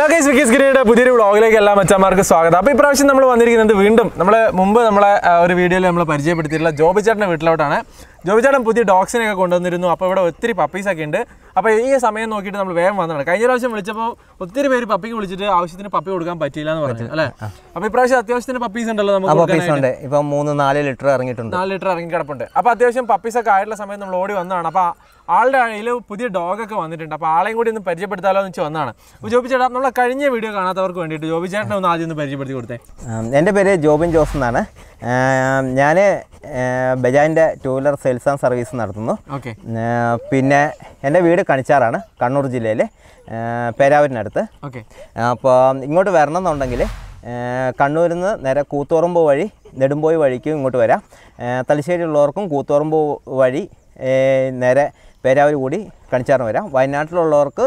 Guys wikis ഗിരിയുടെ പുതിയൊരു വ്ളോഗിലേക്ക് എല്ലാ മച്ചന്മാർക്ക് സ്വാഗതം അപ്പോൾ ഇപ്രാവശ്യം നമ്മൾ വന്നിരിക്കുന്നത് വീണ്ടും നമ്മൾ മുമ്പ് നമ്മളെ ആ, ഒരു വീഡിയോയിൽ നമ്മൾ പരിചയപ്പെടുത്തിയിട്ടുള്ള ജോബി ചേട്ടൻ്റെ വീട്ടിലോട്ടാണ് ജോബി ചേട്ടൻ പുതിയ ഡോഗ്സിനെയൊക്കെ കൊണ്ടുവന്നിരുന്നു അപ്പോൾ ഇവിടെ ഒത്തിരി പപ്പീസൊക്കെ ഉണ്ട് അപ്പോൾ ഈ സമയം നോക്കിയിട്ട് നമ്മൾ വേഗം വന്നതാണ് കഴിഞ്ഞ പ്രാവശ്യം വിളിച്ചപ്പോൾ ഒത്തിരി പേര് പപ്പിക്ക് വിളിച്ചിട്ട് ആവശ്യത്തിന് പപ്പി കൊടുക്കാൻ പറ്റിയില്ല എന്ന് പറഞ്ഞു അല്ലേ അപ്പോൾ ഇപ്രാവശ്യം അത്യാവശ്യത്തിന് പപ്പീസ് ഉണ്ടല്ലോ നമുക്ക് പപ്പീസ് ഉണ്ട് ഇപ്പം മൂന്ന് നാല് ലിറ്റർ ഇറങ്ങിയിട്ടുണ്ട് നാല് ലിറ്റർ ഇറങ്ങി കിടപ്പുണ്ട് അപ്പോൾ അത്യാവശ്യം പപ്പീസൊക്കെ ആയിട്ടുള്ള സമയത്ത് നമ്മൾ ഓടി വന്നതാണ് അപ്പോൾ ആളുടെ കയ്യിൽ പുതിയ ഡോഗൊക്കെ വന്നിട്ടുണ്ട് അപ്പോൾ ആളെയും കൂടി ഒന്ന് പരിചയപ്പെടുത്താലോ എന്ന് വെച്ച് വന്നതാണ് അപ്പോൾ ജോബി ചേട്ടാ നമ്മളെ കഴിഞ്ഞ വീഡിയോ കാണാത്തവർക്ക് വേണ്ടിയിട്ട് ജോബി ചേട്ടനെ ഒന്ന് ആദ്യം ഒന്ന് പരിചയപ്പെടുത്തി കൊടുത്തേ ഉം, എൻ്റെ പേര് ജോബിൻ ജോസ് എന്നാണ് ഞാൻ ബജാജിൻ്റെ two wheeler sales and service നടത്തുന്നു ഓക്കെ ഏർ, പിന്നെ എൻ്റെ വീട് കണിച്ചാറാണ് കണ്ണൂർ ജില്ലയിൽ പേരാവൂരിനടുത്ത് ഓക്കെ അപ്പോൾ ഇങ്ങോട്ട് വരണം എന്നുണ്ടെങ്കിൽ കണ്ണൂരിൽ നിന്ന് നേരെ കൂത്തുപറമ്പ് വഴി നെടുമ്പോയി വഴിക്കും ഇങ്ങോട്ട് വരാം ഏർ, തലശ്ശേരി ഉള്ളവർക്കും കൂത്തുപറമ്പ് വഴി ഏർ, നേരെ പേരാവൂർ കൂടി കണിച്ചാറിന് വരാം വയനാട്ടിലുള്ളവർക്ക്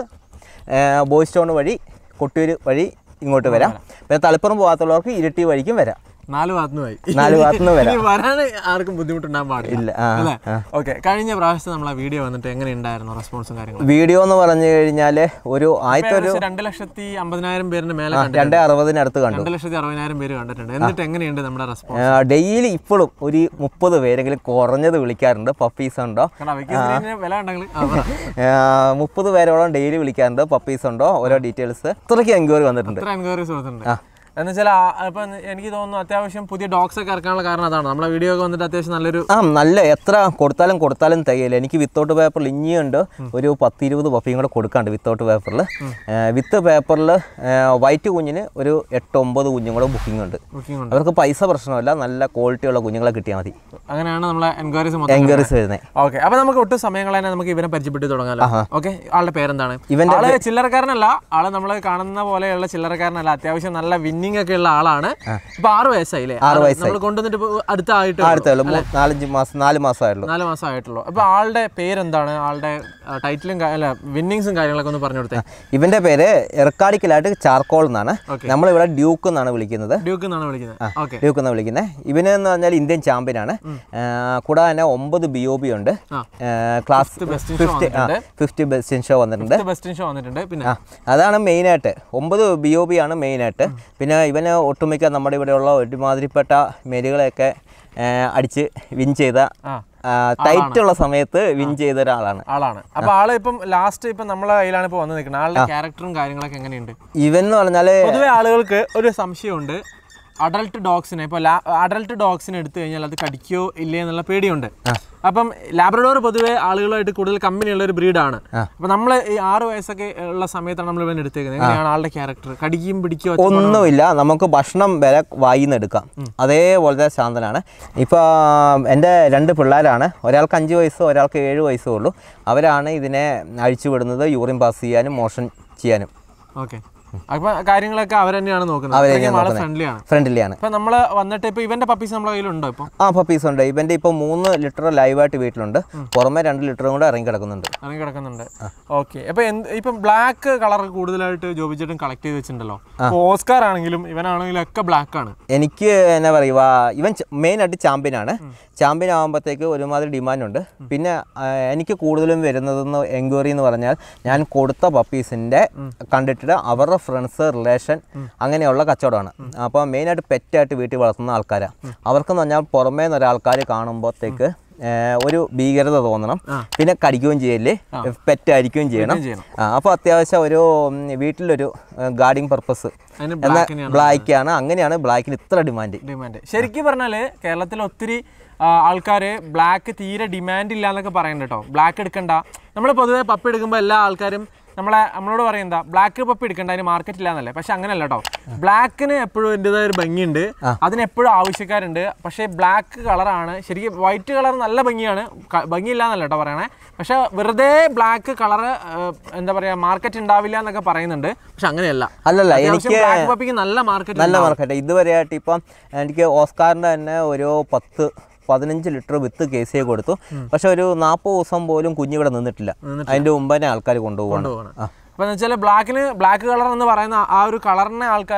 ഏർ, ബോയ്സ് ടൗൺ വഴി കൊട്ടിയൂർ വഴി ഇങ്ങോട്ട് വരാം പിന്നെ തളിപ്പുറം പോകാത്തുള്ളവർക്ക് ഇരിട്ടി വഴിക്കും വരാം നാല് ഭാഗത്തുനിന്ന് പോയി നാല് ഭാഗത്തുനിന്ന് വരാം ഇനി വരാൻ ആർക്കും ബുദ്ധിമുട്ടുണ്ടാകാൻ പാടില്ല ഇല്ല ആ അല്ലേ ആ. ഓക്കെ കഴിഞ്ഞ പ്രാവശ്യത്തെ നമ്മളെ വീഡിയോ വന്നിട്ട് എങ്ങനെ ഉണ്ടായിരുന്നു റെസ്പോൺസും കാര്യങ്ങളും വീഡിയോ എന്ന് പറഞ്ഞു കഴിഞ്ഞാൽ ഒരു ആദ്യത്തെ ഒരു ഏകദേശം രണ്ട് ലക്ഷത്തി അമ്പതിനായിരം പേരിന് മേലെ കണ്ടിട്ടുണ്ട് രണ്ട് അറുപതിനടുത്ത് കണ്ടു രണ്ട് ലക്ഷത്തി അറുപതിനായിരം പേര് കണ്ടിട്ടുണ്ട് എന്നിട്ട് എങ്ങനെയുണ്ട് നമ്മുടെ റെസ്പോൺസ് ഡെയിലി ഇപ്പോഴും ഒരു മുപ്പത് പേരെങ്കിലും കുറഞ്ഞത് വിളിക്കാറുണ്ട് പപ്പീസ് ഉണ്ടോ കാരണം അവയ്ക്ക് വില ഉണ്ടെങ്കിൽ ആ, പറ. മുപ്പത് പേരോളം ഡെയിലി വിളിക്കാറുണ്ട് പപ്പീസ് ഉണ്ടോ ഓരോ ഡീറ്റെയിൽസ് ഇത്രയ്ക്ക് എൻക്വയറി വന്നിട്ടുണ്ട് ഇത്ര എൻക്വയറീസ് കൊടുത്തിട്ടുണ്ട് എന്ന് വെച്ചാൽ ഇപ്പം എനിക്ക് തോന്നുന്നു അത്യാവശ്യം പുതിയ ഡോഗ്സ് ഒക്കെ ഇറക്കാനുള്ള കാരണം അതാണ് നമ്മളെ വീഡിയോ ഒക്കെ വന്നിട്ട് അത്യാവശ്യം നല്ലൊരു ആ നല്ല എത്ര കൊടുത്താലും കൊടുത്താലും തികയില്ല എനിക്ക് വിത്തൗട്ട് പേപ്പറിൽ ഇനിയുണ്ട് ഒരു പത്ത് ഇരുപത് പപ്പിയും കൂടെ കൊടുക്കാണ്ട് വിത്തൗട്ട് പേപ്പറിൽ വിത്ത് പേപ്പറിൽ വൈറ്റ് കുഞ്ഞിന് ഒരു എട്ട് ഒമ്പത് കുഞ്ഞും കൂടെ ബുക്കിംഗ് ഉണ്ട് ബുക്കിംഗ് ഉണ്ട് അവർക്ക് പൈസ പ്രശ്നമല്ല നല്ല ക്വാളിറ്റിയുള്ള കുഞ്ഞുങ്ങളെ കിട്ടിയാൽ മതി അങ്ങനെയാണ് നമ്മളെ എൻക്വയറീസ് മൊത്തം എൻക്വയറീസ് വരുന്നത് ഓക്കെ അപ്പൊ നമുക്ക് ഒട്ടും സമയങ്ങൾ തന്നെ നമുക്ക് ഇവനെ പരിചയപ്പെട്ട് തുടങ്ങാലോ ഓക്കെ ആളുടെ പേരെന്താണ് ഇവന്റെ ആള് ചില്ലറക്കാരനല്ല ആള് നമ്മൾ കാണുന്ന പോലെയുള്ള ചില്ലറക്കാരനല്ല അത്യാവശ്യം നല്ല വിന്നിങ് ഒക്കെ ഉള്ള ആളാണ് ഇപ്പൊ ആറ് വയസ്സായില്ലേ ആറ് നമ്മൾ കൊണ്ടുവന്നിട്ട് ഇപ്പൊ അടുത്തായിട്ട് അടുത്തുള്ളൂ നാലഞ്ച് മാസം നാല് മാസമായുള്ളൂ നാല് മാസം ആയിട്ടുള്ളൂ അപ്പൊ ആളുടെ പേരെന്താണ് ആളുടെ ടൈറ്റിലും അല്ല വിന്നിങ്സും കാര്യങ്ങളൊക്കെ ഒന്ന് പറഞ്ഞു കൊടുത്തേ ഇവന്റെ പേര് എറക്കാടിക്കലായിട്ട് ചാർക്കോൾ എന്നാണ് Okay. നമ്മളിവിടെ ഡ്യൂക്ക് എന്നാണ് വിളിക്കുന്നത് ഡ്യൂക്ക് എന്നാണ് വിളിക്കുന്നത് ഓക്കെ ഡ്യൂക്ക് എന്നാണ് വിളിക്കുന്നത് ഇവന് എന്ന് പറഞ്ഞാൽ ഇന്ത്യൻ ചാമ്പ്യനാണ് കൂടാതെ തന്നെ ഒമ്പത് ബി ഒ ബി ഉണ്ട് ആ. Class best in show fifty ആ ഫിഫ്റ്റി ബെസ്റ്റ് ഇൻ ഷോ വന്നിട്ടുണ്ട് ബെസ്റ്റിൻ ഷോ വന്നിട്ടുണ്ട് പിന്നെ ആ അതാണ് മെയിനായിട്ട് ഒമ്പത് ബി ഒ ബി ആണ് മെയിനായിട്ട് പിന്നെ ഇവന് ഒട്ടുമിക്ക നമ്മുടെ ഇവിടെയുള്ള ഒരുമാതിരിപ്പെട്ട മെരുകളെയൊക്കെ ആ, അടിച്ച് വിൻ ചെയ്ത ആ ടൈറ്റുള്ള സമയത്ത് വിൻ ചെയ്ത ഒരാളാണ് ആളാണ് അപ്പൊ ആള് ഇപ്പം ലാസ്റ്റ് ഇപ്പം നമ്മളെ കയ്യിലാണ് ഇപ്പൊ വന്ന് നിൽക്കുന്നത് ആളുടെ ക്യാരക്ടറും കാര്യങ്ങളൊക്കെ എങ്ങനെയുണ്ട് ഇവൻ എന്ന് പറഞ്ഞാൽ പൊതുവെ ആളുകൾക്ക് ഒരു സംശയമുണ്ട് അഡൾട്ട് ഡോഗ്സിനെ ഇപ്പോൾ അഡൾട്ട് ഡോഗ്സിനെ എടുത്തു കഴിഞ്ഞാൽ അത് കടിക്കോ ഇല്ലേ എന്നുള്ള പേടിയുണ്ട് അപ്പം ലാബ്രഡോർ പൊതുവെ ആളുകളുമായിട്ട് കൂടുതൽ കമ്പനിയുള്ള ഒരു ബ്രീഡാണ് അപ്പൊ നമ്മൾ ഈ ആറ് വയസ്സൊക്കെ ഉള്ള സമയത്താണ് നമ്മൾ ഇവൻ എടുത്തേക്കുന്നത് എങ്ങനെയാണ് ആളുടെ ക്യാരക്ടർ കടിക്കും പിടിക്കോ ഒന്നുമില്ല നമുക്ക് ഭക്ഷണം വരെ വായിന്ന് എടുക്കാം അതേപോലത്തെ ശാന്തനാണ് ഇപ്പോൾ എൻ്റെ രണ്ട് പിള്ളേരാണ് ഒരാൾക്ക് അഞ്ച് വയസ്സ് ഒരാൾക്ക് ഏഴ് വയസ്സേ ഉള്ളൂ അവരാണ് ഇതിനെ അഴിച്ചുവിടുന്നത് യൂറിൻ പാസ് ചെയ്യാനും മോഷൻ ചെയ്യാനും ഓക്കെ അപ്പൊ കാര്യങ്ങളൊക്കെ അവർ തന്നെയാണ് നോക്കുന്നത് അവര് അത്രയ്ക്കും തന്നെയാണ് ആള് നോക്കുന്നത്. ഫ്രണ്ട്ലിയാണ് ഫ്രണ്ട്ലിയാണ് ഇപ്പൊ നമ്മള് വന്നിട്ട് ഇപ്പൊ ഇവന്റെ പപ്പീസ് നമ്മളെ കയ്യിലുണ്ടോ ഇപ്പൊ ആ പപ്പീസ് ഉണ്ട് ഇവൻ്റെ ഇപ്പോൾ മൂന്ന് ലിറ്റർ ലൈവായിട്ട് വീട്ടിലുണ്ട് പുറമെ രണ്ട് ലിറ്ററും കൂടെ ഇറങ്ങി കിടക്കുന്നുണ്ട് ഇറങ്ങി കിടക്കുന്നുണ്ട് ഓക്കെ അപ്പൊ എന്ത് ഇപ്പം ബ്ലാക്ക് കളർ കൂടുതലായിട്ട് ജോബി ചേട്ടൻ കളക്ട് ചെയ്ത് വെച്ചിട്ടുണ്ടല്ലോ ഇപ്പൊ ഓസ്കാർ ആണെങ്കിലും ഇവനാണെങ്കിലും ഒക്കെ ബ്ലാക്ക് ആണ് എനിക്ക് എന്നാ പറയുക ഇവൻ മെയിനായിട്ട് ചാമ്പ്യനാണ് ചാമ്പ്യൻ ആകുമ്പോഴത്തേക്ക് ഒരുമാതിരി ഡിമാൻഡുണ്ട് പിന്നെ ആ, എനിക്ക് കൂടുതലും വരുന്നതെന്ന് എൻക്വയറി എന്ന് പറഞ്ഞാൽ ഞാൻ കൊടുത്ത പപ്പീസിൻ്റെ കണ്ടിട്ട് അവരുടെ ഫ്രണ്ട്സ് റിലേഷൻ അങ്ങനെയുള്ള കച്ചവടമാണ് അപ്പോൾ മെയിനായിട്ട് പെറ്റായിട്ട് വീട്ടിൽ വളർത്തുന്ന ആൾക്കാരാണ് അവർക്കെന്ന് പറഞ്ഞാൽ പുറമേ നിന്ന് ഒരാൾക്കാർ കാണുമ്പോഴത്തേക്ക് ഏർ, ഒരു ഭീകരത തോന്നണം പിന്നെ കടിക്കുകയും ചെയ്യല്ലേ പെറ്റായിരിക്കുകയും ചെയ്യണം ചെയ്യണം. ആ, അപ്പോൾ അത്യാവശ്യം ഒരു ഉം, വീട്ടിലൊരു ഗാർഡിങ് പർപ്പസ് അതിന് എന്നാൽ ബ്ലാക്കിനെയാണ് ബ്ലാക്കാണ് അങ്ങനെയാണ് ബ്ലാക്കിന് ഇത്ര ഡിമാൻഡ് ഡിമാൻഡ് ശരിക്കും പറഞ്ഞാല് കേരളത്തിൽ ഒത്തിരി ആൾക്കാർ ബ്ലാക്ക് തീരെ ഡിമാൻഡ് ഇല്ല എന്നൊക്കെ പറയുന്നുണ്ട് കേട്ടോ ബ്ലാക്ക് എടുക്കണ്ട നമ്മൾ പൊതുവെ പപ്പ് എടുക്കുമ്പോൾ എല്ലാ ആൾക്കാരും നമ്മളെ നമ്മളോട് പറയുന്ന ബ്ലാക്ക് പപ്പ് എടുക്കണ്ട അതിന് മാർക്കറ്റ് ഇല്ല എന്നല്ലേ പക്ഷെ അങ്ങനെയല്ല കേട്ടോ ബ്ലാക്കിന് എപ്പോഴും എൻ്റെതായ ഒരു ഭംഗിയുണ്ട് അതിന് എപ്പോഴും ആവശ്യക്കാരുണ്ട് പക്ഷേ ബ്ലാക്ക് കളറാണ് ശരിക്കും വൈറ്റ് കളർ നല്ല ഭംഗിയാണ് ക- ഭംഗിയില്ല എന്നല്ല കേട്ടോ പറയണേ പക്ഷെ വെറുതെ ബ്ലാക്ക് കളറ് എന്താ പറയാ മാർക്കറ്റ് ഉണ്ടാവില്ല എന്നൊക്കെ പറയുന്നുണ്ട് പക്ഷെ അങ്ങനെയല്ല അല്ലല്ല അത്യാവശ്യം എനിക്ക് ബ്ലാക്ക് പപ്പിക്ക് നല്ല മാർക്കറ്റ് നല്ല മാർക്കറ്റ് ഇതുവരെയായിട്ട് ഇപ്പം എനിക്ക് ഓസ്കാറിൻ്റെ തന്നെ ഒരു പത്ത് പതിനഞ്ച് ലിറ്റർ വിത്ത് കേസിയെ കൊടുത്തു പക്ഷെ ഒരു നാൽപ്പത് ദിവസം പോലും കുഞ്ഞിവിടെ നിന്നിട്ടില്ല അതിൻ്റെ മുമ്പ് തന്നെ ആൾക്കാർ കൊണ്ടുപോകണം കൊണ്ടുപോകണം അപ്പൊ എന്ന് വെച്ചാൽ ബ്ലാക്കിന് ബ്ലാക്ക് കളർ എന്ന് പറയുന്ന ആ ഒരു കളറിനെ ആൾക്കാർ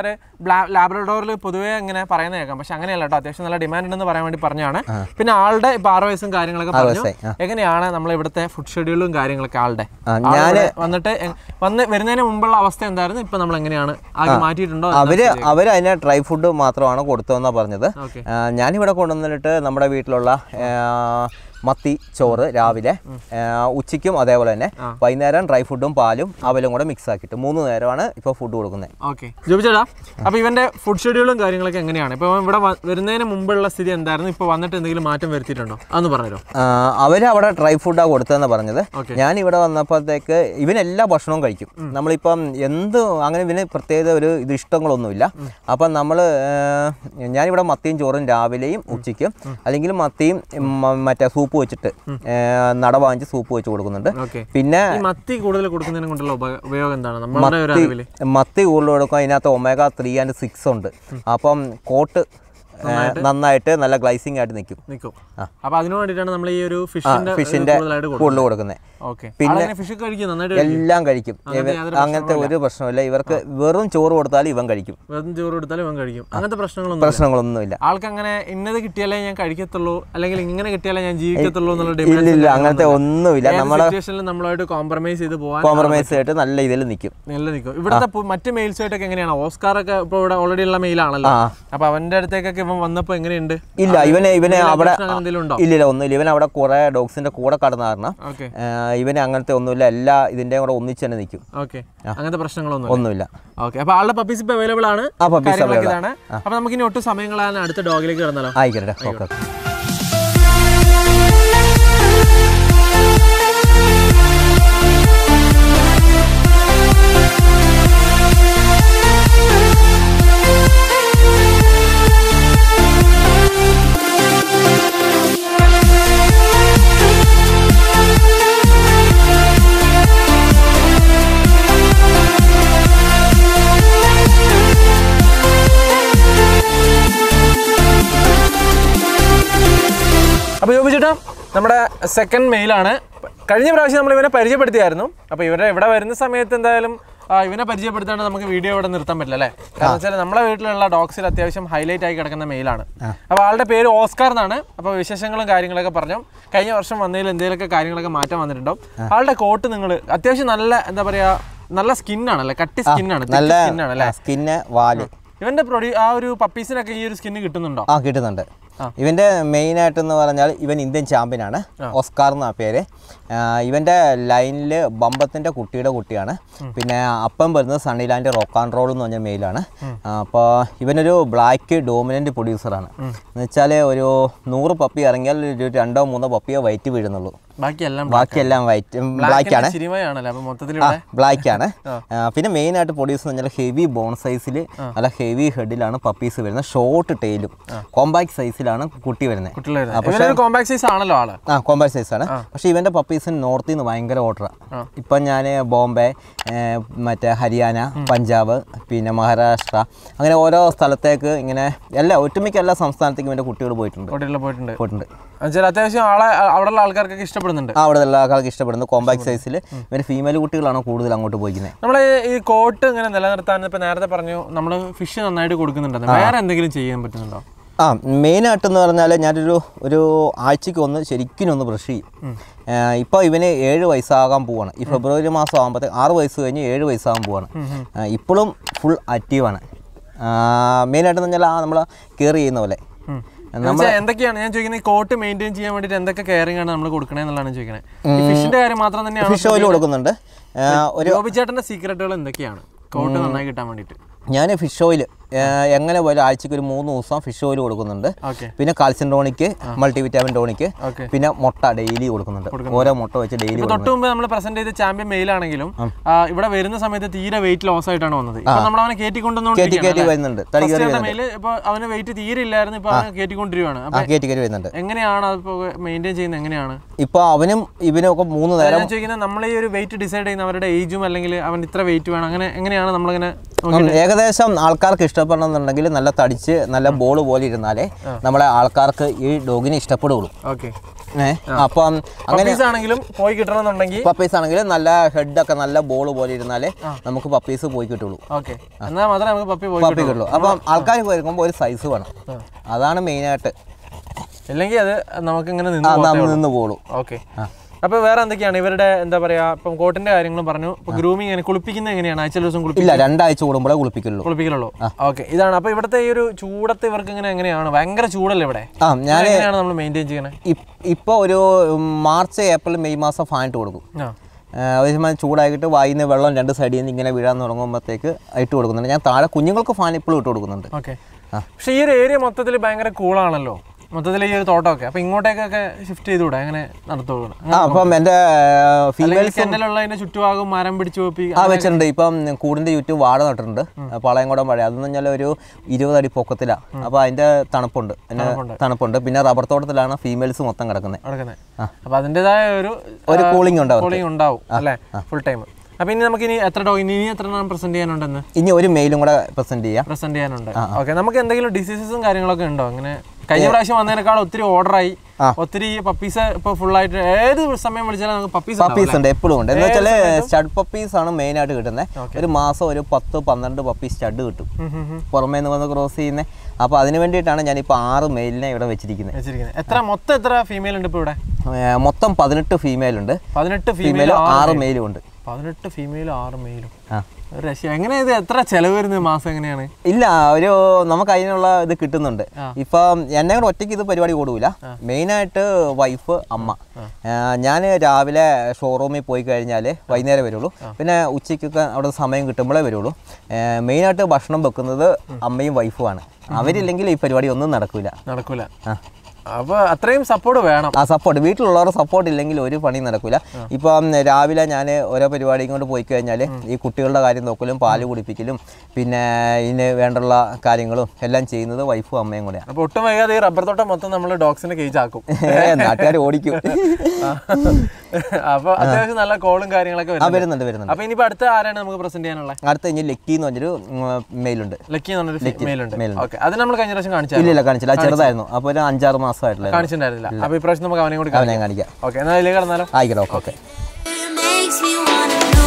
ലാബ്രഡോറിൽ പൊതുവേ ഇങ്ങനെ പറയുന്ന കേൾക്കാം പക്ഷെ അങ്ങനെയല്ല കേട്ടോ അത്യാവശ്യം നല്ല ഡിമാൻഡ് ഉണ്ടെന്ന് പറയാൻ വേണ്ടി പറഞ്ഞാണ് പിന്നെ ആളുടെ ഇപ്പൊ ആറ് വയസ്സും കാര്യങ്ങളൊക്കെ പറഞ്ഞു വയസ്സായി, ആ. എങ്ങനെയാണ് നമ്മൾ ഇവിടുത്തെ ഫുഡ് ഷെഡ്യൂളും കാര്യങ്ങളൊക്കെ ആളുടെ ആ, ആള് ഇവിടെ വന്നിട്ട് എ- വന്ന് വരുന്നതിന് മുമ്പുള്ള അവസ്ഥ എന്തായിരുന്നു ഇപ്പൊ നമ്മൾ എങ്ങനെയാണ് ആകെ മാറ്റിയിട്ടുണ്ടോ അവര് അവര് അതിന് ഡ്രൈ ഫുഡ് മാത്രമാണ് കൊടുത്തതെന്നാണ് പറഞ്ഞത് ഓക്കെ ആ, ഞാനിവിടെ കൊണ്ടുവന്നിട്ട് നമ്മുടെ വീട്ടിലുള്ള ആ, മത്തി ചോറ് രാവിലെ ആ, ഉച്ചയ്ക്കും അതേപോലെ തന്നെ വൈകുന്നേരം ഡ്രൈ ഫുഡും പാലും അവലും കൂടെ മിക്സ് ആക്കിയിട്ട് മൂന്ന് നേരമാണ് ഇപ്പോൾ ഫുഡ് കൊടുക്കുന്നത് ഓക്കെ ജോബിച്ചേട്ടാ അപ്പൊ ഇവന്റെ ഫുഡ് ഷെഡ്യൂളും കാര്യങ്ങളൊക്കെ എങ്ങനെയാണ് ഇപ്പൊ ഇവൻ ഇവിടെ വ- വരുന്നതിന് മുമ്പുള്ള സ്ഥിതി എന്തായിരുന്നു ഇപ്പൊ വന്നിട്ട് എന്തെങ്കിലും മാറ്റം വരുത്തിയിട്ടുണ്ടോ അതൊന്ന് പറഞ്ഞുതരോ അവർ അവിടെ ഡ്രൈ ഫുഡാണ് കൊടുത്തതെന്ന് പറഞ്ഞത് ഓക്കെ ഞാൻ ഇവിടെ വന്നപ്പോഴത്തേക്ക് ഇവൻ എല്ലാ ഭക്ഷണവും കഴിക്കും നമ്മളിപ്പം എന്ത് അങ്ങനെ ഇവന് പ്രത്യേക ഒരു ഇത് ഇഷ്ടങ്ങളൊന്നുമില്ല അപ്പം നമ്മൾ ഞാനിവിടെ മത്തിയും ചോറും രാവിലെയും ഉച്ചയ്ക്കും അല്ലെങ്കിൽ മത്തിയും മ- മറ്റേ സൂപ്പ് വെച്ചിട്ട് ഏ, നട വാങ്ങിച്ച് സൂപ്പ് വെച്ച് കൊടുക്കുന്നുണ്ട് ഓക്കെ പിന്നെ ഈ മത്തി കൂടുതൽ കൊടുക്കുന്നതിനെ കൊണ്ടുള്ള ഉപ- ഉപയോഗം എന്താണ് നമ്മളുടെ ഒരു അറിവില് മത്തി കൂടുതൽ കൊടുക്കും അതിനകത്ത് ഒമേഗ ത്രീ ആൻഡ് സിക്സ് ഉണ്ട് അപ്പം കോട്ട് ഏ, നന്നായിട്ട് നല്ല ഗ്ലൈസിങ് ആയിട്ട് നിൽക്കും നിൽക്കും ആ. അപ്പൊ അതിനു വേണ്ടിയിട്ടാണ് നമ്മൾ ഈ ഒരു ഫിഷിന്റെ ഫിഷിന്റെ കൂടുതലായിട്ട് കൊടുക്കുന്നത് കൂടുതൽ കൊടുക്കുന്നത് ഓക്കെ പിന്നെ ഫിഷ് കഴിക്കും നന്നായിട്ട് കഴിക്കും. എല്ലാം കഴിക്കും അങ്ങനത്തെ ഇവ- യാതൊരു അങ്ങനത്തെ ഒരു പ്രശ്നമില്ല ഇവർക്ക് വെറും ചോറ് കൊടുത്താലും ഇവൻ കഴിക്കും വെറും ചോറ് കൊടുത്താലും ഇവൻ കഴിക്കും അങ്ങനത്തെ പ്രശ്നങ്ങളൊന്നും പ്രശ്നങ്ങളൊന്നുമില്ല ആൾക്ക് അങ്ങനെ ഇന്നത് കിട്ടിയാലേ ഞാൻ കഴിക്കത്തുള്ളൂ അല്ലെങ്കിൽ ഇങ്ങനെ കിട്ടിയാലേ ഞാൻ ജീവിക്കത്തുള്ളൂ എന്നുള്ള ഇല്ല ഇല്ല അങ്ങനത്തെ ഒന്നുമില്ല നമ്മളെ സിറ്റുവേഷനിൽ നമ്മളായിട്ട് കോംപ്രമൈസ് ചെയ്ത് പോകാൻ കോംപ്രമൈസ് ആയിട്ട് നല്ല ഇതിൽ നിൽക്കും നല്ല നിൽക്കും ഇവിടുത്തെ പു- മറ്റ് മെയിൽസ് ആയിട്ടൊക്കെ എങ്ങനെയാണ് ഓസ്കാർ ഒക്കെ ഇപ്പോൾ ഇവിടെ ഓൾറെഡി ഉള്ള മെയിലാണല്ലോ ആ അപ്പൊ അവന്റെ അടുത്തേക്കൊക്കെ ഇവൻ വന്നപ്പോ എങ്ങനെയുണ്ട് ഇല്ല ഇവന് ഇവന് അവിടെ അങ്ങനെ എന്തെങ്കിലും ഉണ്ടോ ഇല്ലില്ല ഒന്നുമില്ല ഇവൻ അവിടെ കുറെ ഡോഗ്സിന്റെ കൂടെ കടന്ന കാരണം ഓക്കെ ആ, ഇവന് അങ്ങനത്തെ ഒന്നുമില്ല എല്ലാ ഇതിന്റെയും കൂടെ ഒന്നിച്ച് തന്നെ നിൽക്കും ഓക്കെ അങ്ങനത്തെ പ്രശ്നങ്ങളൊന്നും ഒന്നുമില്ല ഓക്കെ അപ്പൊ ആളുടെ പപ്പീസ് ഇപ്പൊ അവൈലബിൾ ആണ് ആ പപ്പീസ് കാര്യങ്ങളൊക്കെ ഇതാണ് അപ്പൊ നമുക്ക് ഇനി ഒട്ടും സമയങ്ങളാണ് അടുത്ത ഡോഗിലേക്ക് കിടന്നാലോ ആയിക്കോട്ടെ ഓക്കെ അപ്പോൾ യോബി ചേട്ടാ നമ്മുടെ സെക്കൻഡ് മെയിലാണ് കഴിഞ്ഞ പ്രാവശ്യം നമ്മൾ ഇവനെ പരിചയപ്പെടുത്തിയായിരുന്നു അപ്പോൾ ഇവരെ ഇവിടെ വരുന്ന സമയത്ത് എന്തായാലും ആ, ഇവനെ പരിചയപ്പെടുത്താണ്ട് നമുക്ക് വീഡിയോ ഇവിടെ നിർത്താൻ പറ്റില്ല അല്ലേ കാരണം വെച്ചാൽ നമ്മളെ വീട്ടിലുള്ള ഡോഗ്സിൽ അത്യാവശ്യം ഹൈലൈറ്റ് ആയി കിടക്കുന്ന മെയിലാണ് അപ്പോൾ ആളുടെ പേര് ഓസ്കാർ എന്നാണ് അപ്പോൾ വിശേഷങ്ങളും കാര്യങ്ങളൊക്കെ പറഞ്ഞു കഴിഞ്ഞ വർഷം വന്നതിൽ എന്തെങ്കിലുമൊക്കെ കാര്യങ്ങളൊക്കെ മാറ്റം വന്നിട്ടുണ്ടാവും ആളുടെ കോട്ട് നിങ്ങൾ അത്യാവശ്യം നല്ല എന്താ പറയുക നല്ല സ്കിന്നാണല്ലേ കട്ടി സ്കിന്നാണ് നല്ല സ്കിന്നാണ് അല്ലേ സ്കിന്ന് വാല് ഇവന്റെ പ്രൊഡ്യൂ ആ ഒരു പപ്പീസിനൊക്കെ ഈ ഒരു സ്കിന്ന് കിട്ടുന്നുണ്ടോ ആ കിട്ടുന്നുണ്ട് ആ. ഇവന്റെ മെയിൻ ആയിട്ടെന്ന് പറഞ്ഞാൽ ഇവൻ ഇന്ത്യൻ ചാമ്പ്യനാണ് ഓസ്കാർ എന്ന പേര് ആ, ഇവന്റെ ലൈനിൽ ബമ്പത്തിന്റെ കുട്ടിയുടെ കുട്ടിയാണ് പിന്നെ അപ്പം വരുന്നത് സണ്ണിലാൻഡ് റോക്ക് ആൻഡ് റോൾ എന്ന് പറഞ്ഞ മെയിലാണ് അപ്പോൾ ഇവനൊരു ബ്ലാക്ക് ഡോമിനന്റ് പ്രൊഡ്യൂസറാണ് എന്ന് വെച്ചാൽ ഒരു നൂറ് പപ്പി ഇറങ്ങിയാൽ ഒരു രണ്ടോ മൂന്നോ പപ്പിയോ വൈറ്റ് വീഴുന്നുള്ളൂ ബാക്കിയെല്ലാം ബാക്കിയെല്ലാം വൈറ്റ് ബ്ലാക്ക് ആണ് സിനിമയാണല്ലേ അപ്പൊ മൊത്തത്തിൽ ആ ബ്ലാക്ക് ആണ് ആ, പിന്നെ മെയിൻ ആയിട്ട് പ്രൊഡ്യൂസ് എന്ന് പറഞ്ഞാൽ ഹെവി ബോൺ സൈസിൽ നല്ല ഹെവി ഹെഡിലാണ് പപ്പീസ് വരുന്നത് ഷോർട്ട് ടെയിലും കോമ്പാക്ട് സൈസിലാണ് കുട്ടി വരുന്നത് കുട്ടികളായിരുന്നു ഇവനൊരു കോമ്പാക്ട് സൈസ് ആണല്ലോ ആള് ആ കോമ്പാക്ട് സൈസ് ആണ് പക്ഷേ ഇവന്റെ പപ്പീസിന് നോർത്തിൽ നിന്ന് ഭയങ്കര ഓർഡറാണ് ആ. ഇപ്പം ഞാൻ ബോംബെ ഏ, മറ്റേ ഹരിയാന പഞ്ചാബ് പിന്നെ മഹാരാഷ്ട്ര അങ്ങനെ ഓരോ സ്ഥലത്തേക്ക് ഇങ്ങനെ എല്ലാ ഒട്ടുമിക്ക എല്ലാ സംസ്ഥാനത്തേക്കും ഇവന്റെ കുട്ടികൾ പോയിട്ടുണ്ട് കുട്ടികളിൽ പോയിട്ടുണ്ട് പോയിട്ടുണ്ട് എന്നുവെച്ചാൽ അത്യാവശ്യം ആളെ അവിടെയുള്ള ആൾക്കാർക്കൊക്കെ ഇഷ്ടപ്പെടുന്നുണ്ട് ആ അവിടെ ഉള്ള ആൾക്കാർക്ക് ഇഷ്ടപ്പെടുന്നു കോമ്പാക്ട് സൈസിൽ ഇവന് ഫീമെയിൽ കുട്ടികളാണ് കൂടുതൽ അങ്ങോട്ട് പോയിരിക്കുന്നത് നമ്മൾ ഈ കോട്ട് ഇങ്ങനെ നിലനിർത്താൻ ഇപ്പൊ നേരത്തെ പറഞ്ഞു നമ്മൾ ഫിഷ് നന്നായിട്ട് കൊടുക്കുന്നുണ്ടെന്ന് വേറെ എന്തെങ്കിലും ചെയ്യാൻ പറ്റുന്നുണ്ടോ ആ മെയിനായിട്ടെന്ന് പറഞ്ഞാൽ ഞാനൊരു ഒരു ആഴ്ചയ്ക്ക് ഒന്ന് ശരിക്കും ഒന്ന് ബ്രഷ് ചെയ്യും ഇപ്പോൾ ഇവന് ഏഴ് വയസ്സാകാൻ പോവാണ് ഈ ഫെബ്രുവരി മാസം ആകുമ്പോഴത്തേക്ക് ആറ് വയസ്സ് കഴിഞ്ഞ് ഏഴ് വയസ്സാകാൻ പോവാണ് ഇപ്പോഴും ഫുൾ ആക്റ്റീവാണ് മെയിനായിട്ടെന്ന് പറഞ്ഞാൽ ആ നമ്മൾ കെയർ ചെയ്യുന്ന പോലെ എന്നുവെച്ചാൽ എന്തൊക്കെയാണ് ഞാൻ ചോദിക്കുന്നത് ഈ കോട്ട് മെയിൻറ്റെയിൻ ചെയ്യാൻ വേണ്ടിയിട്ട് എന്തൊക്കെ കെയറിംഗ് ആണ് നമ്മൾ കൊടുക്കണേ എന്നുള്ളതാണ് ചോദിക്കുന്നത് ഈ ഫിഷിന്റെ കാര്യം മാത്രം തന്നെയാണ് ഫിഷ് ഓയിൽ കൊടുക്കുന്നുണ്ട് ആ, ഒരു ജോബിച്ചേട്ടന്റെ സീക്രട്ടുകൾ എന്തൊക്കെയാണ് കോട്ട് നന്നായി കിട്ടാൻ വേണ്ടിയിട്ട് ഞാൻ ഫിഷ് ഓയിൽ എങ്ങനെ പോലും ആഴ്ചയ്ക്ക് ഒരു മൂന്ന് ദിവസം ഫിഷ് ഓയിൽ കൊടുക്കുന്നുണ്ട് ഓക്കെ പിന്നെ calcium tonic multivitamin tonic okay പിന്നെ മുട്ട ഡെയിലി കൊടുക്കുന്നുണ്ട് ഓരോ മുട്ട വെച്ച് ഡെയിലി ഇപ്പൊ തൊട്ട് മുമ്പ് നമ്മൾ പ്രസന്റ് ചെയ്ത ചാമ്പ്യൻ മെയിൽ ആണെങ്കിലും ആ, ഇവിടെ വരുന്ന സമയത്ത് തീരെ വെയിറ്റ് ലോസ് ആയിട്ടാണ് വന്നത് ഇപ്പൊ നമ്മൾ അവനെ കയറ്റി കയറ്റി കയറ്റിക്കൊണ്ടുകൊണ്ടിരിക്കുകയാണ് വരുന്നുണ്ട് തടി കയറി വരുന്നുണ്ട് മെയില് ഇപ്പൊ അവന് വെയിറ്റ് തീരെ ഇല്ലായിരുന്നു ഇപ്പൊ അവനെ കയറ്റിക്കൊണ്ടിരിക്കുകയാണ് ആ അപ്പൊ കയറ്റി കയറ്റി വരുന്നുണ്ട് എങ്ങനെയാണ് അതിപ്പോ മെയിൻറ്റെയിൻ ചെയ്യുന്നത് എങ്ങനെയാണ് ഇപ്പൊ അവനും ഇവനും ഒക്കെ മൂന്ന് നേരം ഞാൻ ചോദിക്കുന്നത് നമ്മൾ ഈ ഒരു വെയിറ്റ് ഡിസൈഡ് ചെയ്യുന്ന അവരുടെ ഏജും അല്ലെങ്കിൽ അവൻ ഇത്ര വെയിറ്റ് വേണം അങ്ങനെ എങ്ങനെയാണ് നമ്മളിങ്ങനെ ഉം, ഏക ഏകദേശം ആൾക്കാർക്ക് ഇഷ്ടപ്പെടണമെന്നുണ്ടെങ്കിൽ നല്ല തടിച്ച് നല്ല ബോൾ പോലെ ഇരുന്നാലേ നമ്മളെ ആൾക്കാർക്ക് ഈ ഡോഗിനെ ഇഷ്ടപ്പെടുകയുള്ളൂ ഓക്കെ ഏഹ് അപ്പം അങ്ങനെ പപ്പീസ് ആണെങ്കിലും പോയി കിട്ടണമെന്നുണ്ടെങ്കിൽ പപ്പീസ് ആണെങ്കിൽ നല്ല ഹെഡൊക്കെ നല്ല ബോൾ പോലെ ഇരുന്നാലേ നമുക്ക് പപ്പീസ് പോയി കിട്ടുള്ളൂ ഓക്കെ എന്നാൽ മാത്രമേ നമുക്ക് പപ്പി പോയി പപ്പി കിട്ടുള്ളൂ അപ്പം ആൾക്കാർ വരുമ്പോൾ ഒരു സൈസ് വേണം അതാണ് മെയിനായിട്ട് ഇല്ലെങ്കിൽ അത് നമുക്ക് ഇങ്ങനെ ആ നിന്ന് നമ്മൾ നിന്ന് പോളൂ ഓക്കെ അപ്പൊ വേറെ എന്തൊക്കെയാണ് ഇവരുടെ എന്താ പറയാ ഇപ്പം കോട്ടിന്റെ കാര്യങ്ങളും പറഞ്ഞു ഇപ്പൊ ഗ്രൂമിങ് എങ്ങനെ കുളിപ്പിക്കുന്നത് എങ്ങനെയാണ് ആഴ്ച ദിവസം കുളിപ്പി ഇല്ല രണ്ടാഴ്ച കൂടുമ്പോഴേ കുളിപ്പിക്കുള്ളൂ കുളിപ്പിക്കലുള്ളൂ ഓക്കെ ഇതാണ് അപ്പൊ ഇവിടുത്തെ ഈ ഒരു ചൂടത്ത് ഇവർക്ക് ഇങ്ങനെ എങ്ങനെയാണ് ഭയങ്കര ചൂടല്ലേ ഇവിടെ ആ ഞാൻ എങ്ങനെയാണ് നമ്മൾ മെയിൻറ്റെയിൻ ചെയ്യണേ ഇപ്പോൾ ഒരു മാർച്ച് ഏപ്രിൽ മെയ് മാസം ഫാനിട്ട് കൊടുക്കും ആ ആ, ഒരു സമയം ചൂടാക്കിയിട്ട് വായിന്ന് വെള്ളം രണ്ട് സൈഡിൽ നിന്ന് ഇങ്ങനെ വീഴാൻ തുടങ്ങുമ്പോഴത്തേക്ക് ഇട്ട് കൊടുക്കുന്നുണ്ട് ഞാൻ താഴെ കുഞ്ഞുങ്ങൾക്ക് ഫാൻ ഇപ്പോഴും ഇട്ട് കൊടുക്കുന്നുണ്ട് ഓക്കെ പക്ഷെ ഈ ഒരു ഏരിയ മൊത്തത്തിൽ ഭയങ്കര കൂളാണല്ലോ മൊത്തത്തിൽ ഈ ഒരു തോട്ടമൊക്കെ അപ്പൊ ഇങ്ങോട്ടേക്കൊക്കെ ഷിഫ്റ്റ് ചെയ്തുകൂടെ അങ്ങനെ നടത്തുള്ളൂ ആ അപ്പം എൻ്റെ ഫീമെയിൽസ് കെന്നലുള്ളതിന്റെ ചുറ്റുഭാഗം മരം പിടിച്ചു പോപ്പി ആ വെച്ചിട്ടുണ്ട് ഇപ്പം കൂടിൻ്റെ ചുറ്റും വാഴ നട്ടിട്ടുണ്ട് പാളയംകുടം വാഴ അതെന്ന് പറഞ്ഞാൽ ഒരു ഇരുപത് അടി പൊക്കത്തിലാണ് അപ്പോൾ അതിൻ്റെ തണുപ്പുണ്ട് അതിന് തണുപ്പുണ്ട് പിന്നെ റബ്ബർ തോട്ടത്തിലാണ് ഫീമെയിൽസ് മൊത്തം കിടക്കുന്നത് നടക്കുന്നത് അപ്പൊ അതിൻ്റെതായ ഒരു ഒരു കൂളിംഗ് ഉണ്ട് അവർക്ക് കോളിംഗ് ഉണ്ടാവും അല്ലേ ഫുൾ ടൈം അപ്പൊ ഇനി നമുക്ക് ഇനി എത്ര ഡോ ഇനി എത്ര എണ്ണം പ്രസന്റ് ചെയ്യാനുണ്ടെന്ന് ഇനി ഒരു മെയിലും കൂടെ പ്രസൻറ്റ് ചെയ്യാം പ്രസന്റ് ചെയ്യാനുണ്ട് ഓക്കെ നമുക്ക് എന്തെങ്കിലും ഡിസീസസും കാര്യങ്ങളൊക്കെ ഉണ്ടോ അങ്ങനെ കഴിഞ്ഞ പ്രാവശ്യം വന്നതിനേക്കാൾ ഒത്തിരി ഓർഡറായി ഒത്തിരി പപ്പീസ് ഇപ്പൊ ഫുൾ ആയിട്ട് ഏത് സമയം വിളിച്ചാലും നമുക്ക് പപ്പീസ് പപ്പീസ് ഉണ്ട് എപ്പോഴും ഉണ്ട് എന്ന് വെച്ചാൽ സ്റ്റഡ് പപ്പീസ് ആണ് മെയിൻ ആയിട്ട് കിട്ടുന്നത് ഒരു മാസം ഒരു പത്ത് പന്ത്രണ്ട് പപ്പി സ്റ്റഡ് കിട്ടും പുറമേ നിന്ന് വന്ന് ക്രോസ് ചെയ്യുന്നത് അപ്പോൾ അതിന് വേണ്ടിയിട്ടാണ് ഞാനിപ്പോൾ ആറ് മെയിലിനെ ഇവിടെ വെച്ചിരിക്കുന്നത് വെച്ചിരിക്കുന്നത് എത്ര മൊത്തം എത്ര ഫീമെയിൽ ഉണ്ട് ഇപ്പൊ ഇവിടെ ഏർ മൊത്തം പതിനെട്ട് ഫീമെയിൽ ഉണ്ട് പതിനെട്ട് ഫീമെയിൽ ഫീമെയിലും ആറ് മെയിലും ഉണ്ട് പതിനെട്ട് ഫീമെയിലും ആറ് മെയിലും ആ ഒരു രക്ഷ എങ്ങനെ ഇത് എത്ര ചെലവ് വരുന്നത് മാസം എങ്ങനെയാണ് ഇല്ല ഒരു നമുക്ക് അതിനുള്ള ഇത് കിട്ടുന്നുണ്ട് ഇപ്പം എന്നെ കൂടെ ഒറ്റയ്ക്ക് ഇത് പരിപാടി കൂടൂല മെയിനായിട്ട് വൈഫ് അമ്മ ഞാൻ രാവിലെ ഷോറൂമിൽ പോയി കഴിഞ്ഞാൽ വൈകുന്നേരം വരുള്ളൂ പിന്നെ ഉച്ചയ്ക്കൊക്കെ അവിടെ സമയം കിട്ടുമ്പോഴേ വരുള്ളൂ മെയിനായിട്ട് ഭക്ഷണം വെക്കുന്നത് അമ്മയും വൈഫുമാണ് അവരില്ലെങ്കിൽ ഈ പരിപാടി ഒന്നും നടക്കില്ല നടക്കൂല അപ്പൊ അത്രയും സപ്പോർട്ട് വേണം ആ സപ്പോർട്ട് വീട്ടിലുള്ളവർ സപ്പോർട്ട് ഇല്ലെങ്കിൽ ഒരു പണി നടക്കില്ല ഇപ്പം രാവിലെ ഞാൻ ഓരോ പരിപാടിയും കൊണ്ട് പോയി കഴിഞ്ഞാൽ ഈ കുട്ടികളുടെ കാര്യം നോക്കലും പാല് കുടിപ്പിക്കലും പിന്നെ ഇതിന് വേണ്ടുള്ള കാര്യങ്ങളും എല്ലാം ചെയ്യുന്നത് വൈഫും അമ്മയും കൂടെയാണ് അപ്പൊ ഒട്ടും വൈകാതെ ഈ റബ്ബർ തോട്ടം മൊത്തം നമ്മൾ ഡോഗ്സിനെ കേജ് ആക്കും നാട്ടുകാർ ഓടിക്കും അപ്പൊ അത്യാവശ്യം നല്ല കോളും കാര്യങ്ങളൊക്കെ ആ വരുന്നുണ്ട് വരുന്നുണ്ട് വരുന്നുണ്ട് അപ്പൊ ഇനിയിപ്പോ അടുത്ത ആരാണ് നമുക്ക് പ്രസന്റ് ചെയ്യാനുള്ളത് അടുത്ത കഴിഞ്ഞ് ലക്കി എന്ന് പറഞ്ഞൊരു മെയിലുണ്ട് ലക്കി എന്ന് പറഞ്ഞൊരു മെയിൽ ഉണ്ട് male ഉണ്ട്. ഓക്കെ അത് നമ്മൾ കഴിഞ്ഞ പ്രാവശ്യം കാണിച്ചാൽ ഇല്ല ഇല്ല കാണിച്ചില്ല അത് ചെറുതായിരുന്നു അപ്പോൾ ഒരു അഞ്ചാറ് മാസമായിട്ടുള്ള കാണിച്ചിട്ടുണ്ടായിരുന്നില്ല അപ്പൊ ഇപ്രാവശ്യം നമുക്ക് അവനെ കൂടി അവനെ ഞാൻ കാണിക്കാം ഓക്കെ എന്നാൽ അതിലേക്ക് കടന്നാലോ ആയിക്കോട്ടെ okay okay It makes me wanna know.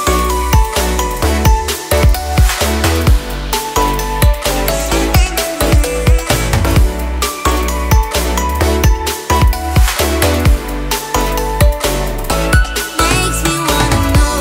Makes me wanna know.